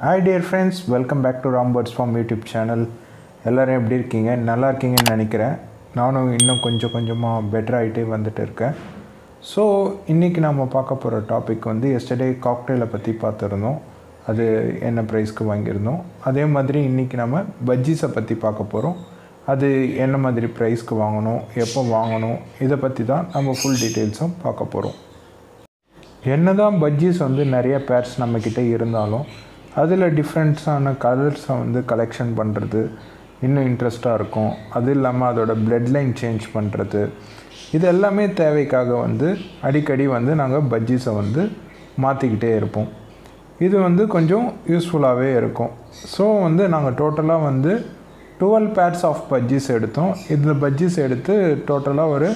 hi dear friends welcome back to Ramberts farm YouTube channel எல்லோரும் எப்படி இருக்கீங்க நல்லா இருக்கீங்கன்னு நினைக்கிறேன் நானும் இன்னும் கொஞ்சம் கொஞ்சமாக பெட்டர் ஆகிட்டே வந்துட்டு இருக்கேன் ஸோ இன்றைக்கி நம்ம பார்க்க போகிற டாபிக் வந்து எஸ்டர்டே காக்டெயிலை பற்றி பார்த்துருந்தோம் அது என்ன ப்ரைஸ்க்கு வாங்கியிருந்தோம் அதே மாதிரி இன்றைக்கி நம்ம பஜ்ஜீஸை பற்றி பார்க்க போகிறோம் அது என்ன மாதிரி ப்ரைஸ்க்கு வாங்கணும் எப்போ வாங்கணும் இதை பற்றி தான் நம்ம ஃபுல் டீட்டெயில்ஸும் பார்க்க போகிறோம் என்னதான் பஜ்ஜீஸ் வந்து நிறைய பேர்ஸ் நம்மக்கிட்ட இருந்தாலும் அதில் டிஃப்ரெண்ட்ஸான கலர்ஸை வந்து கலெக்ஷன் பண்ணுறது இன்னும் இன்ட்ரெஸ்ட்டாக இருக்கும் அது இல்லாமல் அதோட பிளட் லைன் சேஞ்ச் பண்ணுறது இது எல்லாமே தேவைக்காக வந்து அடிக்கடி வந்து நாங்கள் பஜ்ஜீஸை வந்து மாற்றிக்கிட்டே இருப்போம் இது வந்து கொஞ்சம் யூஸ்ஃபுல்லாகவே இருக்கும் ஸோ வந்து நாங்கள் டோட்டலாக வந்து டுவெல் பேர்ஸ் ஆஃப் பஜ்ஜீஸ் எடுத்தோம் இதில் பஜ்ஜீஸ் எடுத்து டோட்டலாக ஒரு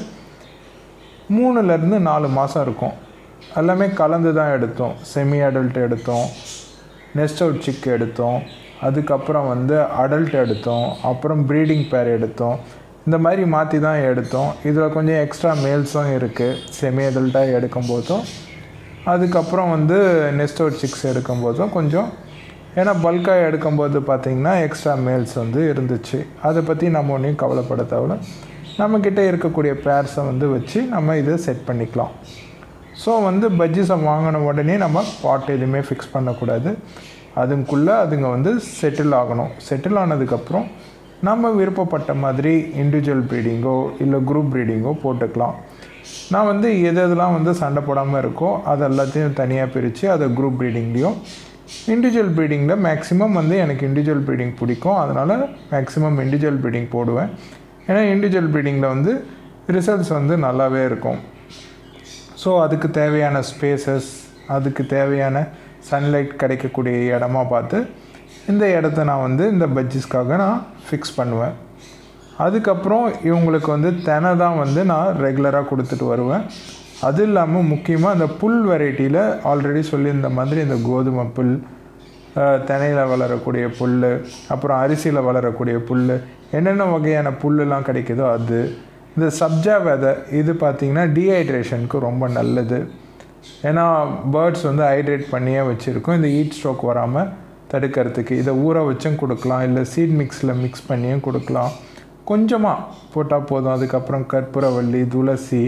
மூணுலேருந்து நாலு மாதம் இருக்கும் எல்லாமே கலந்து தான் எடுத்தோம் செமி அடல்ட் எடுத்தோம் நெஸ்ட் அவுட் சிக் எடுத்தோம் அதுக்கப்புறம் வந்து அடல்ட் எடுத்தோம் அப்புறம் ப்ரீடிங் பேர் எடுத்தோம் இந்த மாதிரி மாற்றி தான் எடுத்தோம் இதில் கொஞ்சம் எக்ஸ்ட்ரா மேல்ஸும் இருக்குது செமி அடல்ட்டாக எடுக்கும்போதும் அதுக்கப்புறம் வந்து நெஸ்ட் அவுட் சிக்ஸ் எடுக்கும்போதும் கொஞ்சம் ஏன்னா பல்காக எடுக்கும்போது பார்த்திங்கன்னா எக்ஸ்ட்ரா மேல்ஸ் வந்து இருந்துச்சு அதை பற்றி நம்ம ஒன்றையும் கவலைப்பட தேவையில்ல நம்மக்கிட்ட இருக்கக்கூடிய பேர்ஸை வந்து வச்சு நம்ம இதை செட் பண்ணிக்கலாம் ஸோ வந்து பஜ்ஜிஸை வாங்கின உடனே நம்ம பாட் எதுவுமே ஃபிக்ஸ் பண்ணக்கூடாது அதுக்குள்ளே அதுங்க வந்து செட்டில் ஆகணும் செட்டில் ஆனதுக்கப்புறம் நம்ம விருப்பப்பட்ட மாதிரி இண்டிவிஜுவல் ப்ரீடிங்கோ இல்லை குரூப் ப்ரீடிங்கோ போட்டுக்கலாம் நான் வந்து எது எதெல்லாம் வந்து சண்டை போடாமல் இருக்கோ அது எல்லாத்தையும் தனியாக பிரித்து அதை குரூப் ப்ரீடிங்லேயும் இண்டிவிஜுவல் ப்ரீடிங்கில் மேக்ஸிமம் வந்து எனக்கு இண்டிவிஜுவல் ப்ரீடிங் பிடிக்கும் அதனால் மேக்ஸிமம் இண்டிவிஜுவல் ப்ரீடிங் போடுவேன் ஏன்னா இண்டிவிஜுவல் ப்ரீடிங்கில் வந்து ரிசல்ட்ஸ் வந்து நல்லாவே இருக்கும் ஸோ அதுக்கு தேவையான ஸ்பேசஸ் அதுக்கு தேவையான சன்லைட் கிடைக்கக்கூடிய இடமா பார்த்து இந்த இடத்த நான் வந்து இந்த பட்ஜெட்ஸ்க்காக நான் ஃபிக்ஸ் பண்ணுவேன் அதுக்கப்புறம் இவங்களுக்கு வந்து தெனை தான் வந்து நான் ரெகுலராக கொடுத்துட்டு வருவேன் அது இல்லாமல் முக்கியமாக இந்த புல் வெரைட்டியில் ஆல்ரெடி சொல்லியிருந்த மாதிரி இந்த கோதுமை புல் தினையில் வளரக்கூடிய புல் அப்புறம் அரிசியில் வளரக்கூடிய புல் என்னென்ன வகையான புல்லுலாம் கிடைக்குதோ அது இந்த சப்ஜா விதை இது பார்த்திங்கன்னா டீஹைட்ரேஷனுக்கு ரொம்ப நல்லது ஏன்னா பேர்ட்ஸ் வந்து ஹைட்ரேட் பண்ணியே வச்சுருக்கோம் இந்த ஹீட் ஸ்ட்ரோக் வராமல் தடுக்கிறதுக்கு இதை ஊற வச்சும் கொடுக்கலாம் இல்லை சீட் மிக்ஸில் மிக்ஸ் பண்ணியும் கொடுக்கலாம் கொஞ்சமாக போட்டால் போதும் அதுக்கப்புறம் கற்பூரவள்ளி துளசி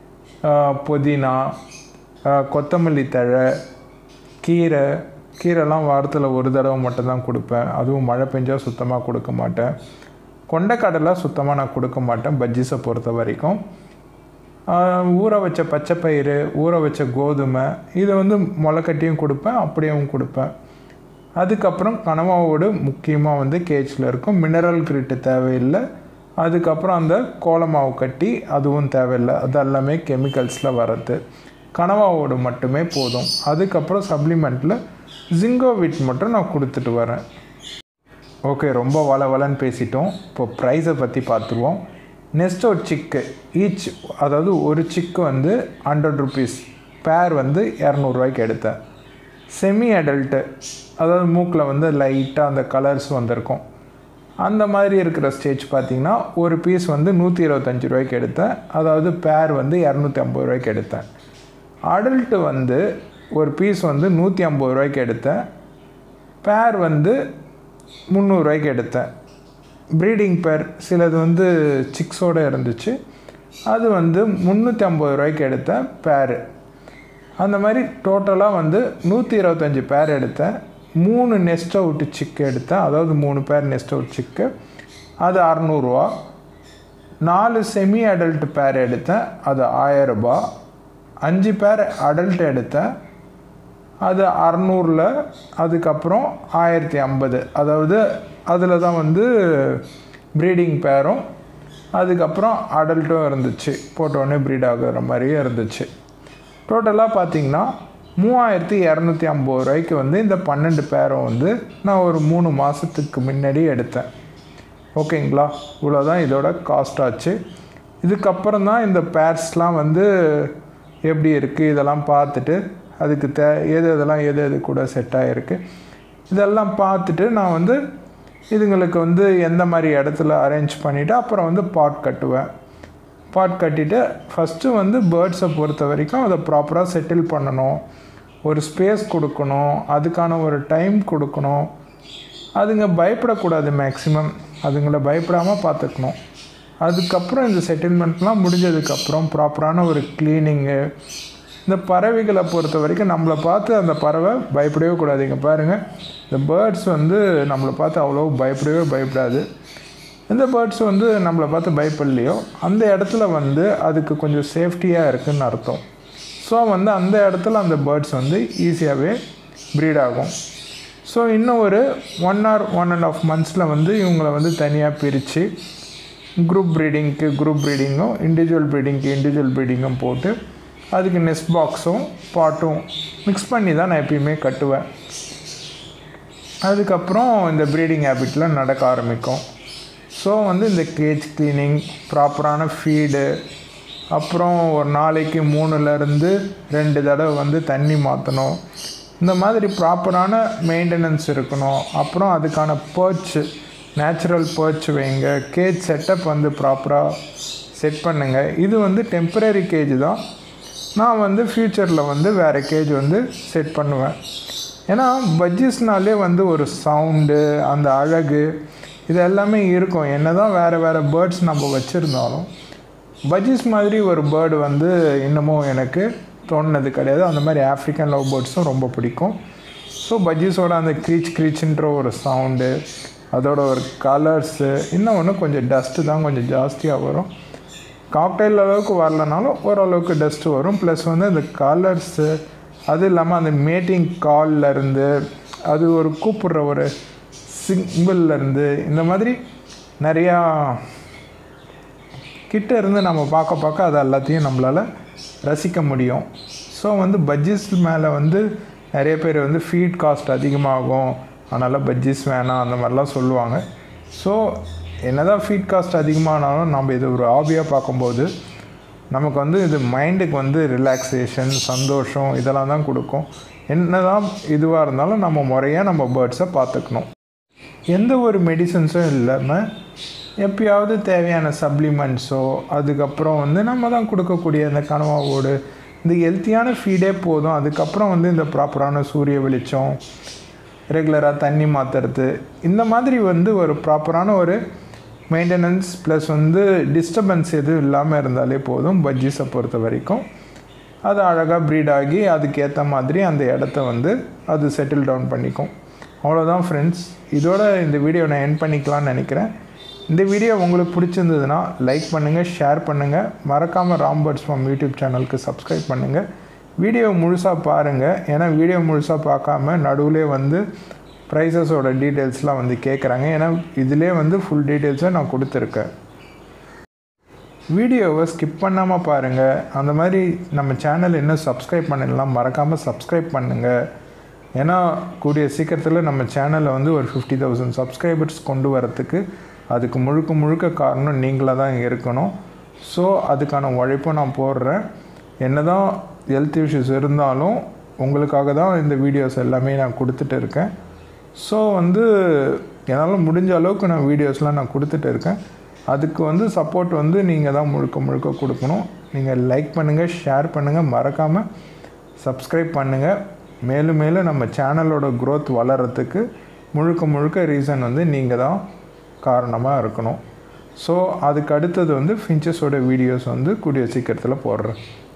புதினா கொத்தமல்லி தழை கீரை கீரைலாம் வாரத்தில் ஒரு தடவை மட்டும்தான் கொடுப்பேன் அதுவும் மழை பெஞ்சால் சுத்தமாக கொடுக்க மாட்டேன் கொண்டைக்கடலை சுத்தமாக நான் கொடுக்க மாட்டேன் பஜ்ஜீஸை பொறுத்த வரைக்கும் ஊற வச்ச பச்சை பயிறு ஊற வச்ச கோதுமை இதை வந்து முளைக்கட்டியும் கொடுப்பேன் அப்படியும் கொடுப்பேன் அதுக்கப்புறம் கனவாவோடு முக்கியமாக வந்து கேஜில் இருக்கும் மினரல் கிரிட்டு தேவையில்லை அதுக்கப்புறம் அந்த கோலமாவு கட்டி அதுவும் தேவையில்லை அது எல்லாமே கெமிக்கல்ஸில் வர்றது கனவாவோடு மட்டுமே போதும் அதுக்கப்புறம் சப்ளிமெண்ட்டில் ஜிங்கோவிட் மட்டும் நான் கொடுத்துட்டு வரேன் ஓகே ரொம்ப வள வளன்னு பேசிட்டோம் இப்போ ப்ரைஸை பற்றி பார்த்துருவோம் நெக்ஸ்ட் ஒரு சிக்கு ஈச் அதாவது ஒரு சிக்கு வந்து ஹண்ட்ரட் ருபீஸ் பேர் வந்து இரநூறுவாய்க்கு எடுத்தேன் செமி அடல்ட்டு அதாவது மூக்கில் வந்து லைட்டாக அந்த கலர்ஸ் வந்திருக்கும் அந்த மாதிரி இருக்கிற ஸ்டேஜ் பார்த்திங்கன்னா ஒரு பீஸ் வந்து நூற்றி இருபத்தஞ்சி ரூபாய்க்கு எடுத்தேன் அதாவது பேர் வந்து இரநூத்தி ஐம்பது ரூபாய்க்கு எடுத்தேன் அடல்ட்டு வந்து ஒரு பீஸ் வந்து நூற்றி ஐம்பது ரூபாய்க்கு எடுத்தேன் பேர் வந்து முந்நூறுரூவாய்க்கு எடுத்தேன் ப்ரீடிங் பேர் சிலது வந்து சிக்ஸோடு இருந்துச்சு அது வந்து முந்நூற்றி ஐம்பது ரூபாய்க்கு எடுத்தேன் பேரு அந்த மாதிரி டோட்டலாக வந்து நூற்றி இருபத்தஞ்சி பேர் எடுத்தேன் மூணு நெஸ்ட் அவுட்டு சிக்கு எடுத்தேன் அதாவது மூணு பேர் நெஸ்ட் அவுட் சிக்கு அது அறநூறுவா நாலு செமி அடல்ட் பேர் எடுத்தேன் அது ஆயரரூபா அஞ்சு பேர் அடல்ட் எடுத்தேன் அது அறநூறில் அதுக்கப்புறம் ஆயிரத்தி ஐம்பது அதாவது அதில் தான் வந்து ப்ரீடிங் பேரும் அதுக்கப்புறம் அடல்ட்டும் இருந்துச்சு போட்டோடனே ப்ரீட் ஆகுற மாதிரியே இருந்துச்சு டோட்டலாக பார்த்திங்கன்னா மூவாயிரத்தி இரநூத்தி ஐம்பது ரூபாய்க்கு வந்து இந்த பன்னெண்டு பேரும் வந்து நான் ஒரு மூணு மாதத்துக்கு முன்னாடி எடுத்தேன் ஓகேங்களா இவ்வளோதான் இதோட காஸ்ட் ஆச்சு இதுக்கப்புறம் தான் இந்த பேர்ஸ்லாம் வந்து எப்படி இருக்குது இதெல்லாம் பார்த்துட்டு அதுக்கு தே எது எதெல்லாம் எது எது கூட செட் ஆகிருக்கு இதெல்லாம் பார்த்துட்டு நான் வந்து இதுங்களுக்கு வந்து எந்த மாதிரி இடத்துல அரேஞ்ச் பண்ணிவிட்டு அப்புறம் வந்து பாட் கட்டுவேன் பாட் கட்டிட்டு ஃபஸ்ட்டு வந்து பேர்ட்ஸை பொறுத்த வரைக்கும் அதை ப்ராப்பராக செட்டில் பண்ணணும் ஒரு ஸ்பேஸ் கொடுக்கணும் அதுக்கான ஒரு டைம் கொடுக்கணும் அதுங்க பயப்படக்கூடாது மேக்ஸிமம் அதுங்களை பயப்படாமல் பார்த்துக்கணும் அதுக்கப்புறம் இந்த செட்டில்மெண்ட்லாம் முடிஞ்சதுக்கப்புறம் ப்ராப்பரான ஒரு க்ளீனிங்கு இந்த பறவைகளை பொறுத்த வரைக்கும் நம்மளை பார்த்து அந்த பறவை பயப்படவே கூடாது இங்கே பாருங்கள் இந்த பேர்ட்ஸ் வந்து நம்மளை பார்த்து அவ்வளோ பயப்படவே பயப்படாது எந்த பேர்ட்ஸ் வந்து நம்மளை பார்த்து பயப்படலையோ அந்த இடத்துல வந்து அதுக்கு கொஞ்சம் சேஃப்டியாக இருக்குதுன்னு அர்த்தம் ஸோ வந்து அந்த இடத்துல அந்த பேர்ட்ஸ் வந்து ஈஸியாகவே ப்ரீட் ஆகும் ஸோ இன்னும் ஒரு one or one and half மந்த்ஸில் வந்து இவங்களை வந்து தனியாக பிரித்து குரூப் ப்ரீடிங்க்கு குரூப் ப்ரீடிங்கும் இண்டிவிஜுவல் ப்ரீடிங்க்கு இண்டிவிஜுவல் ப்ரீடிங்கும் போட்டு அதுக்கு நெஸ்ட் பாக்ஸும் பாட்டும் மிக்ஸ் பண்ணி தான் நான் எப்பயுமே கட்டுவேன் அதுக்கப்புறம் இந்த ப்ரீடிங் ஹேபிட்டில் நடக்க ஆரம்பிக்கும் ஸோ வந்து இந்த கேஜ் க்ளீனிங் ப்ராப்பரான ஃபீடு அப்புறம் ஒரு நாளைக்கு மூணுலேருந்து ரெண்டு தடவை வந்து தண்ணி மாற்றணும் இந்த மாதிரி ப்ராப்பரான மெயின்டெனன்ஸ் இருக்கணும் அப்புறம் அதுக்கான பர்ச் நேச்சுரல் பர்ச் வைங்க கேஜ் செட்டப் வந்து ப்ராப்பராக செட் பண்ணுங்கள் இது வந்து டெம்பரரி கேஜ் தான் நான் வந்து ஃப்யூச்சரில் வந்து வேறு கேஜ் வந்து செட் பண்ணுவேன் ஏன்னா பட்ஜெட்ஸ்னாலே வந்து ஒரு சவுண்டு அந்த அழகு இது எல்லாமே இருக்கும் என்ன தான் வேறு வேறு பேர்ட்ஸ் நம்ம வச்சுருந்தாலும் பஜ்ஜிஸ் மாதிரி ஒரு பேர்டு வந்து இன்னமும் எனக்கு தோணுனது கிடையாது அந்த மாதிரி ஆஃப்ரிக்கன் லவ் பேர்ட்ஸும் ரொம்ப பிடிக்கும் ஸோ பஜ்ஜிஸோட அந்த க்ரீச் க்ரீச்ன்ற ஒரு சவுண்டு அதோட ஒரு கலர்ஸு இன்னும் ஒன்று கொஞ்சம் டஸ்ட்டு தான் கொஞ்சம் ஜாஸ்தியாக வரும் காக்டைல் அளவுக்கு வரலனாலும் ஓரளவுக்கு டஸ்ட்டு வரும் ப்ளஸ் வந்து அந்த கலர்ஸு அது இல்லாமல் அந்த மேட்டிங் கால்லேருந்து அது ஒரு கூப்பிடுற ஒரு சிம்பிள்லேருந்து இந்த மாதிரி நிறையா கிட்ட இருந்து நம்ம பார்க்க பார்க்க அது எல்லாத்தையும் நம்மளால் ரசிக்க முடியும் ஸோ வந்து பட்ஜெட்ஸ் மேலே வந்து நிறைய பேர் வந்து ஃபீட் காஸ்ட் அதிகமாகும் அதனால் பட்ஜெட்ஸ் வேணாம் அந்த மாதிரிலாம் சொல்லுவாங்க ஸோ என்ன தான் ஃபீட் காஸ்ட் அதிகமானாலும் நம்ம இது ஒரு ஹாபியாக பார்க்கும்போது நமக்கு வந்து இது மைண்டுக்கு வந்து ரிலாக்ஸேஷன் சந்தோஷம் இதெல்லாம் தான் கொடுக்கும் என்ன தான் இதுவாக இருந்தாலும் நம்ம முறையாக நம்ம பேர்ட்ஸை பார்த்துக்கணும் எந்த ஒரு மெடிசன்ஸும் இல்லாமல் எப்பயாவது தேவையான சப்ளிமெண்ட்ஸோ அதுக்கப்புறம் வந்து நம்ம தான் கொடுக்கக்கூடிய இந்த கனவாவோடு இந்த ஹெல்த்தியான ஃபீடே போதும் அதுக்கப்புறம் வந்து இந்த ப்ராப்பரான சூரிய வெளிச்சம் ரெகுலராக தண்ணி மாற்றுறது இந்த மாதிரி வந்து ஒரு ப்ராப்பரான ஒரு மெயின்டெனன்ஸ் ப்ளஸ் வந்து டிஸ்டர்பன்ஸ் எதுவும் இல்லாமல் இருந்தாலே போதும் பஜ்ஜிஸை பொறுத்த வரைக்கும் அது அழகாக ப்ரீட் ஆகி அதுக்கேற்ற மாதிரி அந்த இடத்த வந்து அது செட்டில் டவுன் பண்ணிக்கும் அவ்வளோதான் ஃப்ரெண்ட்ஸ் இதோட இந்த வீடியோ நான் என் பண்ணிக்கலாம்னு நினைக்கிறேன் இந்த வீடியோ உங்களுக்கு பிடிச்சிருந்ததுன்னா லைக் பண்ணுங்கள் ஷேர் பண்ணுங்கள் மறக்காமல் ராம்பர்ட்ஸ் ஃபார்ம் யூடியூப் சேனலுக்கு சப்ஸ்கிரைப் பண்ணுங்கள் வீடியோ முழுசாக பாருங்கள் ஏன்னா வீடியோ முழுசாக பார்க்காம நடுவில் வந்து ப்ரைஸஸோட டீட்டெயில்ஸ்லாம் வந்து கேட்குறாங்க ஏன்னா இதிலே வந்து ஃபுல் டீட்டெயில்ஸை நான் கொடுத்துருக்கேன் வீடியோவை ஸ்கிப் பண்ணாமல் பாருங்கள் அந்த மாதிரி நம்ம சேனல் இன்னும் சப்ஸ்கிரைப் பண்ணலாம் மறக்காமல் சப்ஸ்கிரைப் பண்ணுங்கள் ஏன்னா கூடிய சீக்கிரத்தில் நம்ம சேனலில் வந்து ஒரு ஃபிஃப்டி தௌசண்ட் சப்ஸ்கிரைபர்ஸ் கொண்டு வரத்துக்கு அதுக்கு முழுக்க முழுக்க காரணம் நீங்களாக தான் இருக்கணும் ஸோ அதுக்கான உழைப்பும் நான் போடுறேன் என்ன தான் ஹெல்த் இஷ்யூஸ் இருந்தாலும் உங்களுக்காக தான் இந்த வீடியோஸ் எல்லாமே நான் கொடுத்துட்டு இருக்கேன் ஸோ வந்து என்னால் முடிஞ்ச அளவுக்கு நான் வீடியோஸ்லாம் நான் கொடுத்துட்டு இருக்கேன் அதுக்கு வந்து சப்போர்ட் வந்து நீங்கள் தான் முழுக்க முழுக்க கொடுக்கணும் நீங்கள் லைக் பண்ணுங்கள் ஷேர் பண்ணுங்கள் மறக்காமல் சப்ஸ்கிரைப் பண்ணுங்கள் மேலும் மேலும் நம்ம சேனலோட க்ரோத் வளர்கிறதுக்கு முழுக்க முழுக்க ரீசன் வந்து நீங்கள் தான் காரணமாக இருக்கணும் ஸோ அதுக்கு அடுத்தது வந்து ஃபின்ச்சஸோட வீடியோஸ் வந்து கூடிய சீக்கிரத்தில் போடுறேன்